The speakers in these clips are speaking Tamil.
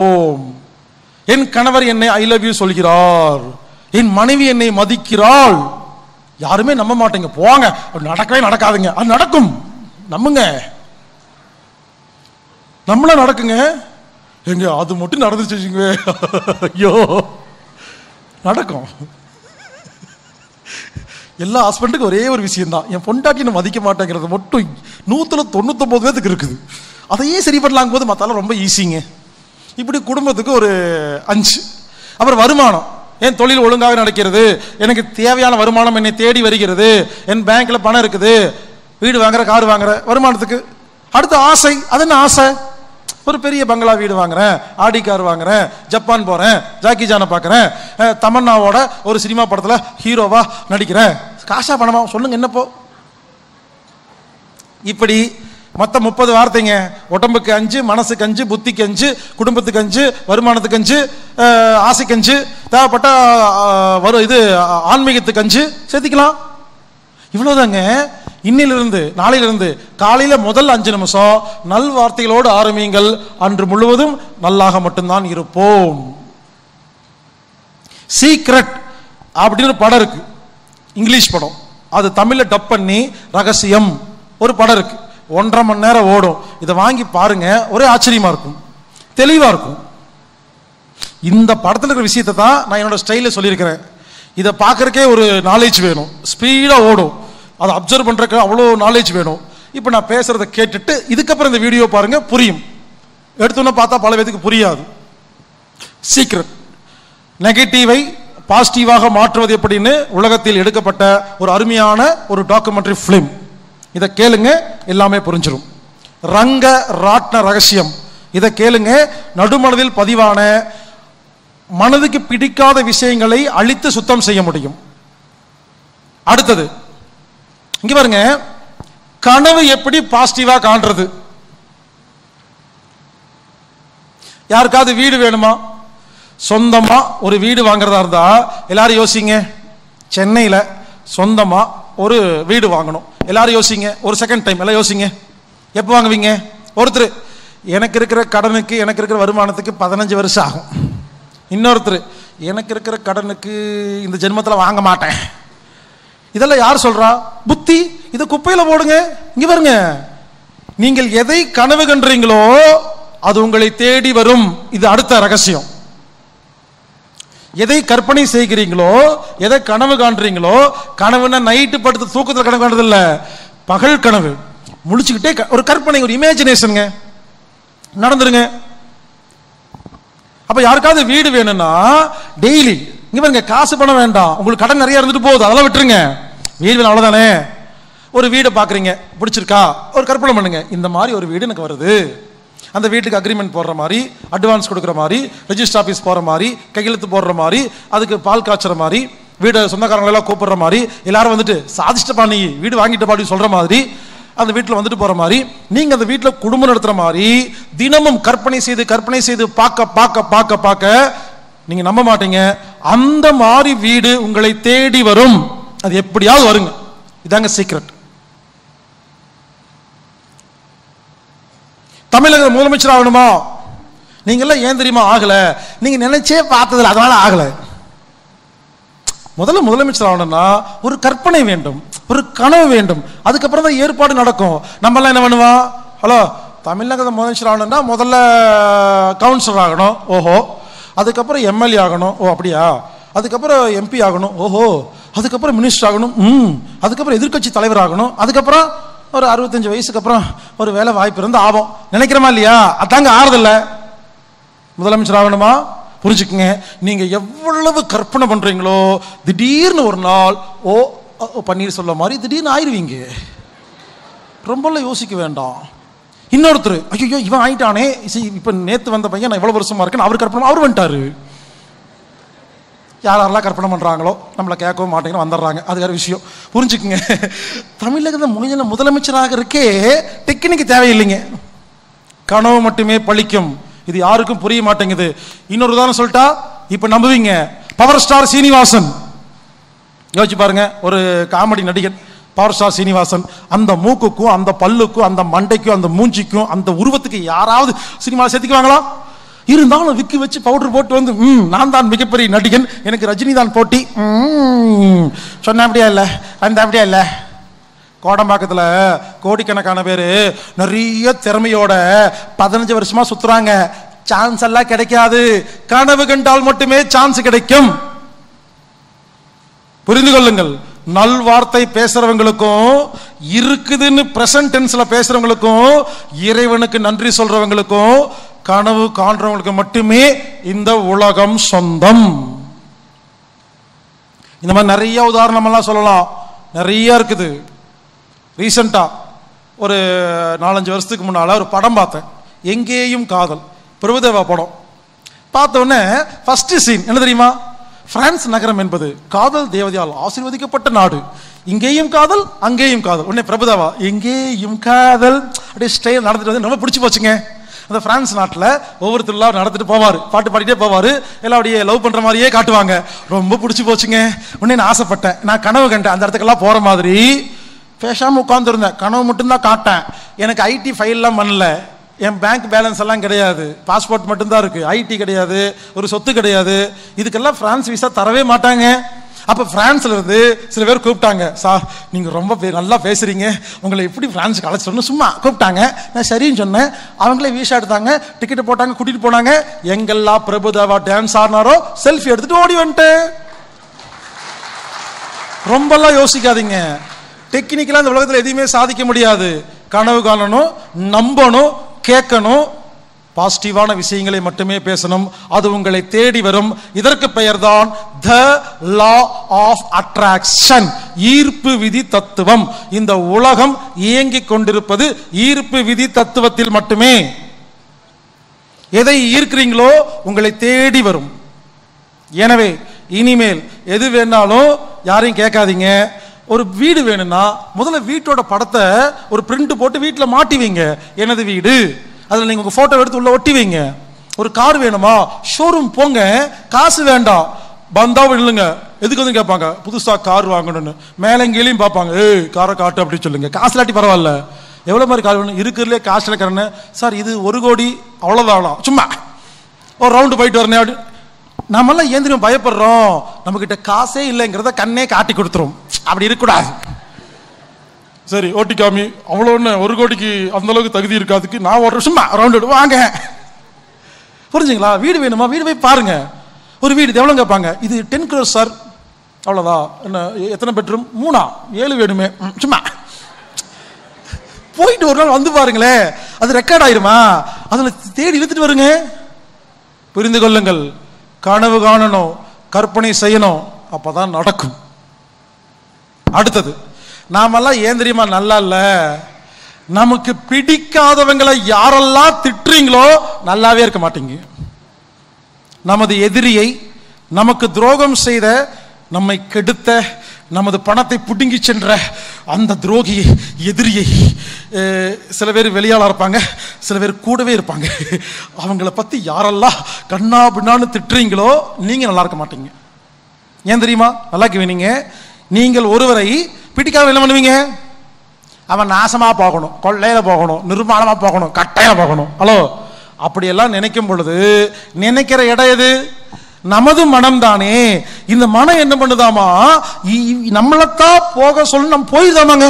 ஓம் என் கணவர் என்னை ஐ லவ் யூ சொல்கிறார் என் மனைவி என்னை மதிக்கிறாள் யாருமே நம்ப மாட்டீங்க போங்க அது நடக்கவே நடக்காதுங்க அது நடக்கும் நம்புங்க நம்மள நடக்குங்க எங்க அது மட்டும் நடந்துச்சுங்க ஐயோ நடக்கும் எல்லா ஹஸ்பண்டுக்கும் ஒரே ஒரு விஷயம் தான் என் பொண்டாட்டி நான் மதிக்க மாட்டேங்கிறது மட்டும் நூத்துல தொண்ணூத்தொன்பது பேத்துக்கு இருக்குது அதையே சரி பண்ணலாம் போது மத்தால ரொம்ப ஈஸிங்க இப்படி குடும்பத்துக்கு ஒரு அஞ்சு அப்புறம் வருமானம் என் தொழில் ஒழுங்காக நடக்கிறது எனக்கு தேவையான வருமானம் என்னை தேடி வருகிறது என் பேங்க்ல பணம் இருக்குது வீடு வாங்குற கார் வாங்குற வருமானத்துக்கு அடுத்து ஆசை அது என்ன ஆசை ஒரு பெரிய பங்களா வீடு வாங்குறேன் ஆடி கார் வாங்குறேன் ஜப்பான் போறேன் ஜாக்கி ஜானை பார்க்குறேன் அஹ், தமன்னாவோட ஒரு சினிமா படத்துல ஹீரோவா நடிக்கிறேன் காசா பணமா சொல்லுங்க என்னப்போ இப்படி மொத்தம் முப்பது வார்த்தைங்க உடம்புக்கு அஞ்சு மனசுக்கு அஞ்சு புத்திக்கு அஞ்சு குடும்பத்துக்கு அஞ்சு வருமானத்துக்கு அஞ்சு அஹ், ஆசைக்கு அஞ்சு தேவைப்பட்ட அஹ், வரும் இது அஹ், ஆன்மீகத்துக்கு அஞ்சு சேர்த்திக்கலாம் இவ்வளவுதாங்க இன்னிலிருந்து நாளையிலிருந்து காலையில முதல் அஞ்சு நிமிஷம் நல் வார்த்தைகளோடு ஆரம்பியுங்கள் அன்று முழுவதும் நல்லாக மட்டும்தான் இருப்போம் சீக்ரெட் அப்படின்னு ஒரு படம் இருக்கு இங்கிலீஷ் படம் அது தமிழ்ல டப் பண்ணி ரகசியம் ஒரு படம் இருக்கு ஒன்றரை மணி நேரம் ஓடும் இதை வாங்கி பாருங்க ஒரே ஆச்சரியமா இருக்கும் தெளிவா இருக்கும் இந்த படத்துல இருக்கிற விஷயத்தை தான் நான் என்னோட ஸ்டைலில் சொல்லியிருக்கிறேன் இதை பார்க்கறக்கே ஒரு நாலேஜ் வேணும் ஸ்பீடாக ஓடும் அதை அப்சர்வ் பண்றதுக்கு அவ்வளோ நாலேஜ் வேணும் இப்போ நான் பேசுறதை கேட்டுட்டு இதுக்கப்புறம் இந்த வீடியோ பாருங்க புரியும் எடுத்தோன்னே பார்த்தா பல பேத்துக்கு புரியாது சீக்ரெட் நெகட்டிவை பாசிட்டிவாக மாற்றுவது எப்படின்னு உலகத்தில் எடுக்கப்பட்ட ஒரு அருமையான ஒரு டாக்குமெண்ட்ரி ஃபிலிம் இதை கேளுங்க எல்லாமே புரிஞ்சிடும் ரங்க ராட்ன ரகசியம் இதை கேளுங்க நடுமனதில் பதிவான மனதுக்கு பிடிக்காத விஷயங்களை அழித்து சுத்தம் செய்ய முடியும் அடுத்தது இங்க பாருங்க கனவு எப்படி பாசிட்டிவா காண்றது யாருக்காவது வீடு வேணுமா சொந்தமா ஒரு வீடு வாங்குறதா இருந்தா எல்லாரும் யோசிங்க சென்னையில சொந்தமா ஒரு வீடு வாங்கணும் எல்லாரும் யோசிங்க ஒரு செகண்ட் டைம் எல்லாம் யோசிங்க எப்போ வாங்குவீங்க ஒருத்தர் எனக்கு இருக்கிற கடனுக்கு எனக்கு இருக்கிற வருமானத்துக்கு பதினஞ்சு வருஷம் ஆகும் இன்னொருத்தர் எனக்கு இருக்கிற கடனுக்கு இந்த ஜென்மத்தில் வாங்க மாட்டேன் இதெல்லாம் யார் சொல்றா புத்தி இதை குப்பையில போடுங்க இங்க பாருங்க நீங்கள் எதை கனவு கன்றீங்களோ அது உங்களை தேடி வரும் இது அடுத்த ரகசியம் எதை கற்பனை செய்கிறீங்களோ எதை கனவு காண்றீங்களோ கனவுன்னா நைட்டு படுத்து தூக்கத்தில் கனவு காண்றது இல்ல பகல் கனவு முழிச்சுக்கிட்டே க- ஒரு கற்பனை ஒரு இமேஜினேஷனுங்க நடந்துருங்க அப்ப யாருக்காவது வீடு வேணும்னா டெய்லி இங்க பாருங்க காசு பணம் வேண்டாம் உங்களுக்கு கடன் நிறைய இருந்துட்டு போகுது அதெல்லாம் விட்டுருங்க வீடு வேணும் அவ்வளவுதானே ஒரு வீடை பாக்குறீங்க பிடிச்சிருக்கா ஒரு கற்பனை பண்ணுங்க இந்த மாதிரி ஒரு வீடு எனக்கு வருது அந்த வீட்டுக்கு அக்ரிமெண்ட் போடுற மாதிரி அட்வான்ஸ் கொடுக்குற மாதிரி ரெஜிஸ்டர் ஆஃபீஸ் போற மாதிரி கையெழுத்து போடுற மாதிரி அதுக்கு பால் காய்ச்சுற மாதிரி வீடு சொந்தக்காரங்களை எல்லாம் கூப்பிடுற மாதிரி எல்லாரும் வந்துட்டு சாதிச்சிட்டப்பா நீ வீடு வாங்கிட்டப்பா அப்படின்னு சொல்ற மாதிரி அந்த வீட்டில் வந்துட்டு போற மாதிரி நீங்க அந்த வீட்டில் குடும்பம் நடத்துற மாதிரி தினமும் கற்பனை செய்து கற்பனை செய்து பார்க்க பார்க்க பார்க்க பார்க்க நீங்க நம்ப மாட்டீங்க அந்த மாதிரி வீடு உங்களை தேடி வரும் அது எப்படியாவது வருங்க இதாங்க சீக்ரெட் தமிழக முதலமைச்சர் ஆகணுமா நீங்கெல்லாம் ஏன் தெரியுமா ஆகல நீங்க நினைச்சே பார்த்ததில்ல அதனால ஆகல முதல்ல முதலமைச்சர் ஆகணும்னா ஒரு கற்பனை வேண்டும் ஒரு கனவு வேண்டும் அதுக்கப்புறம் தான் ஏற்பாடு நடக்கும் நம்ம எல்லாம் என்ன பண்ணுவோம் ஹலோ தமிழக முதலமைச்சர் ஆகணும்னா முதல்ல கவுன்சிலர் ஆகணும் ஓஹோ அதுக்கப்புறம் எம்எல்ஏ ஆகணும் ஓ அப்படியா அதுக்கப்புறம் எம்பி ஆகணும் ஓஹோ அதுக்கப்புறம் மினிஸ்டர் ஆகணும் ம் அதுக்கப்புறம் எதிர்க்கட்சி தலைவர் ஆகணும் அதுக்கப்புறம் ஒரு அறுபத்தஞ்சு வயசுக்கு அப்புறம் ஒரு வேலை வாய்ப்பு இருந்து ஆகும் நினைக்கிறோமா இல்லையா அதாங்க ஆறுதில்ல முதலமைச்சர் ஆகணுமா புரிஞ்சுக்குங்க நீங்க எவ்வளவு கற்பனை பண்றீங்களோ திடீர்னு ஒரு நாள் ஓ அ, ஓ, பன்னீர் சொல்ல மாதிரி திடீர்னு ஆயிருவீங்க ரொம்பலாம் யோசிக்க வேண்டாம் இன்னொருத்தர் ஐயோ இவன் ஆயிட்டானே சரி, இப்ப நேத்து வந்த பையன் நான் இவ்வளவு வருஷமா இருக்கேன் அவர் கற்பனை அவர் வந்துட்டாரு யார் யாரெல்லாம் கற்பனை பண்றாங்களோ நம்மளை கேட்கவும் மாட்டேங்கன்னு வந்துடுறாங்க அது வேற விஷயம் புரிஞ்சுக்குங்க தமிழகத்தை முடிஞ்ச முதலமைச்சராக இருக்கே டெக்னிக் தேவையில்லைங்க கனவு மட்டுமே பழிக்கும் இது யாருக்கும் புரிய மாட்டேங்குது இன்னொரு உதாரணம் சொல்லிட்டா இப்ப நம்புவீங்க பவர் ஸ்டார் சீனிவாசன் யோசிச்சு பாருங்க ஒரு காமெடி நடிகன் பவர் ஸ்டார் சீனிவாசன் அந்த மூக்குக்கும் அந்த பல்லுக்கும் அந்த மண்டைக்கும் அந்த மூஞ்சிக்கும் அந்த உருவத்துக்கு யாராவது சினிமாவில் சேர்த்துக்குவாங்களா இருந்தாலும் விக்கு வச்சு பவுடர் போட்டு வந்து ம் நான் தான் மிகப்பெரிய நடிகன் எனக்கு ரஜினி தான் போட்டி ம், சொன்ன அப்படியா இல்லை அந்த அப்படியா இல்லை கோடம்பாக்கத்தில் கோடிக்கணக்கான பேர் நிறைய திறமையோட பதினஞ்சு வருஷமா சுத்துறாங்க சான்ஸ் எல்லாம் கிடைக்காது கனவு கண்டால் மட்டுமே சான்ஸ் கிடைக்கும் புரிந்து கொள்ளுங்கள் நல்வார்த்தை பேசுறவங்களுக்கும் இருக்குதுன்னு பிரசன்ட் டென்ஸ்ல பேசுறவங்களுக்கும் இறைவனுக்கு நன்றி சொல்றவங்களுக்கும் கனவு காண்றவங்களுக்கு மட்டுமே இந்த உலகம் சொந்தம் இந்த மாதிரி நிறைய உதாரணமெல்லாம் சொல்லலாம் நிறைய இருக்குது ரீசண்டா ஒரு நாலஞ்சு வருஷத்துக்கு முன்னால ஒரு படம் பார்த்தேன் எங்கேயும் காதல் பிரபுதேவா படம் பார்த்த உடனே ஃபர்ஸ்ட் சீன் என்ன தெரியுமா பிரான்ஸ் நகரம் என்பது காதல் தேவதையால் ஆசீர்வதிக்கப்பட்ட நாடு இங்கேயும் காதல் அங்கேயும் காதல் உடனே பிரபுதேவா எங்கேயும் காதல் அப்படியே ஸ்டைல் நடந்துட்டு வந்து ரொம்ப பிடிச்சி போச்சுங்க அந்த பிரான்ஸ் நாட்டில் ஒவ்வொரு திருவிழா நடத்திட்டு போவார் பாட்டு பாடிட்டே போவார் எல்லாம் அப்படியே லவ் பண்ணுற மாதிரியே காட்டுவாங்க ரொம்ப பிடிச்சி போச்சுங்க உடனே நான் ஆசைப்பட்டேன் நான் கனவு கண்டேன் அந்த இடத்துக்கெல்லாம் போகிற மாதிரி பேசாமல் உட்காந்துருந்தேன் கனவு மட்டும்தான் காட்டேன் எனக்கு ஐடி ஃபைல்லாம் பண்ணல என் பேங்க் பேலன்ஸ் எல்லாம் கிடையாது பாஸ்போர்ட் மட்டும்தான் இருக்கு ஐடி கிடையாது ஒரு சொத்து கிடையாது இதுக்கெல்லாம் பிரான்ஸ் விசா தரவே மாட்டாங்க அப்போ பிரான்ஸ்ல இருந்து சில பேர் கூப்பிட்டாங்க சார் நீங்க ரொம்ப பே- நல்லா பேசுறீங்க உங்களை எப்படி பிரான்ஸுக்கு அழைச்சி சொல்லணும் சும்மா கூப்பிட்டாங்க நான் சரின்னு சொன்னேன் அவங்களே வீசா எடுத்தாங்க டிக்கெட் போட்டாங்க கூட்டிட்டு போனாங்க எங்கெல்லாம் பிரபுதேவா டான்ஸ் ஆடினாரோ செல்ஃபி எடுத்துட்டு ஓடி வந்துட்டேன் ரொம்பலாம் யோசிக்காதீங்க டெக்னிக்கலா இந்த உலகத்துல எதையுமே சாதிக்க முடியாது கனவு காணணும் நம்பணும் கேட்கணும் பாசிட்டிவான விஷயங்களை மட்டுமே பேசணும் அது உங்களை தேடி வரும் இதற்கு பெயர்தான் த லா ஆஃப் அட்ராக்ஷன் ஈர்ப்பு விதி தத்துவம் இந்த உலகம் இயங்கிக் கொண்டிருப்பது ஈர்ப்பு விதி தத்துவத்தில் மட்டுமே எதை ஈர்க்கிறீங்களோ உங்களை தேடி வரும் எனவே இனிமேல் எது வேணாலும் யாரையும் கேட்காதீங்க ஒரு வீடு வேணும்னா முதல்ல வீட்டோட படத்தை ஒரு பிரிண்ட் போட்டு வீட்டில் மாட்டி வைங்க எனது வீடு அதில் நீங்கள் உங்கள் ஃபோட்டோ எடுத்து உள்ள ஒட்டி வைங்க ஒரு கார் வேணுமா ஷோரூம் போங்க காசு வேண்டாம் பந்தாவும் இல்லைங்க எதுக்கு வந்து கேட்பாங்க புதுசா கார் வாங்கணும்னு மேலே கீழையும் பார்ப்பாங்க ஏய் காரை காட்டு அப்படின்னு சொல்லுங்க காசு இல்லாட்டி பரவாயில்ல எவ்வளோ மாதிரி கார் வேணும் இருக்கிறதுலே காசு இருக்கிறேன்னு சார் இது ஒரு கோடி அவ்வளோதான் சும்மா ஒரு ரவுண்டு போயிட்டு வரனே அப்படி நம்மெல்லாம் ஏன் தெரியுமா பயப்படுறோம் நம்மக்கிட்ட காசே இல்லைங்கிறத கண்ணே காட்டி கொடுத்துரும் அப்படி இருக்கக்கூடாது சரி ஓட்டி காமி அவ்வளோ ஒன்று ஒரு கோடிக்கு அந்த அளவுக்கு தகுதி இருக்காதுக்கு நான் ஒரு சும்மா ரவுண்டு வாங்க புரிஞ்சுங்களா வீடு வேணுமா வீடு போய் பாருங்க ஒரு வீடு இது எவ்வளோ கேட்பாங்க இது டென் க்ரோஸ் சார் அவ்வளோதான் என்ன எத்தனை பெட்ரூம் மூணா ஏழு வேணுமே ம், சும்மா போயிட்டு ஒரு நாள் வந்து பாருங்களேன் அது ரெக்கார்ட் ஆயிருமா அதில் தேடி இழுத்துட்டு வருங்க புரிந்து கொள்ளுங்கள் கனவு காணணும் கற்பனை செய்யணும் அப்பதான் நடக்கும் அடுத்தது நாமெல்லாம் ஏன் தெரியுமா நல்லா இல்ல நமக்கு பிடிக்காதவங்களை யாரெல்லாம் திட்டுறீங்களோ நல்லாவே இருக்க மாட்டீங்க நமது எதிரியை நமக்கு துரோகம் செய்த நம்மை கெடுத்த நமது பணத்தை பிடுங்கி சென்ற அந்த துரோகியை எதிரியை அஹ், சில பேர் வெளியாளா இருப்பாங்க சில பேர் கூடவே இருப்பாங்க அவங்கள பத்தி யாரெல்லாம் கண்ணா பின்னான்னு திட்டுறீங்களோ நீங்க நல்லா இருக்க மாட்டீங்க ஏன் தெரியுமா நல்லா கேவீங்க நீங்கள் ஒருவரை பிடிக்காம என்ன பண்ணுவீங்க அவன் நாசமா போகணும் கொள்ளையில போகணும் நிர்மாணமா போகணும் கட்டையில போகணும் ஹலோ அப்படியெல்லாம் நினைக்கும் பொழுது நினைக்கிற இடம் எது நமது மனம் தானே இந்த மனம் என்ன பண்ணுதாமா இ- இ- நம்மளைத்தான் போக சொல்லி நம்ம போயிருதாமாங்க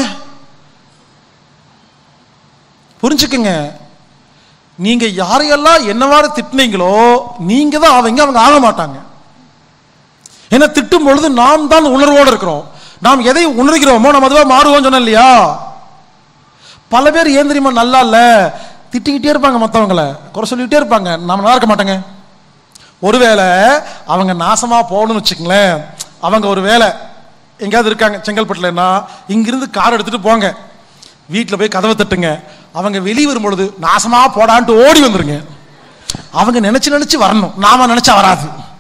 புரிஞ்சுக்குங்க நீங்க யாரையெல்லாம் என்னவாறு திட்டினீங்களோ நீங்க தான் அவங்க அவங்க ஆக மாட்டாங்க ஏன்னா திட்டும் பொழுது நாம் தான் உணர்வோடு இருக்கிறோம் நாம் எதை உணர்கிறோமோ நம்ம அதுவா மாறுவோம் சொன்னோம் இல்லையா பல பேர் ஏன் தெரியுமா நல்லா இல்ல திட்டிக்கிட்டே இருப்பாங்க மற்றவங்களை குறை சொல்லிக்கிட்டே இருப்பாங்க நம்ம நல்லா இருக்க மாட்டோங்க ஒருவேளை அவங்க நாசமா போகணும்னு வச்சுக்கங்களேன் அவங்க ஒரு வேலை எங்கேயாவது இருக்காங்க செங்கல்பட்டுலன்னா இங்கிருந்து கார் எடுத்துட்டு போங்க வீட்டில் போய் கதவை தட்டுங்க அவங்க வெளியே வரும்பொழுது நாசமா போடான்ட்டு ஓடி வந்துருங்க அவங்க நினைச்சு நினைச்சு வரணும் நாம நினைச்சா வராது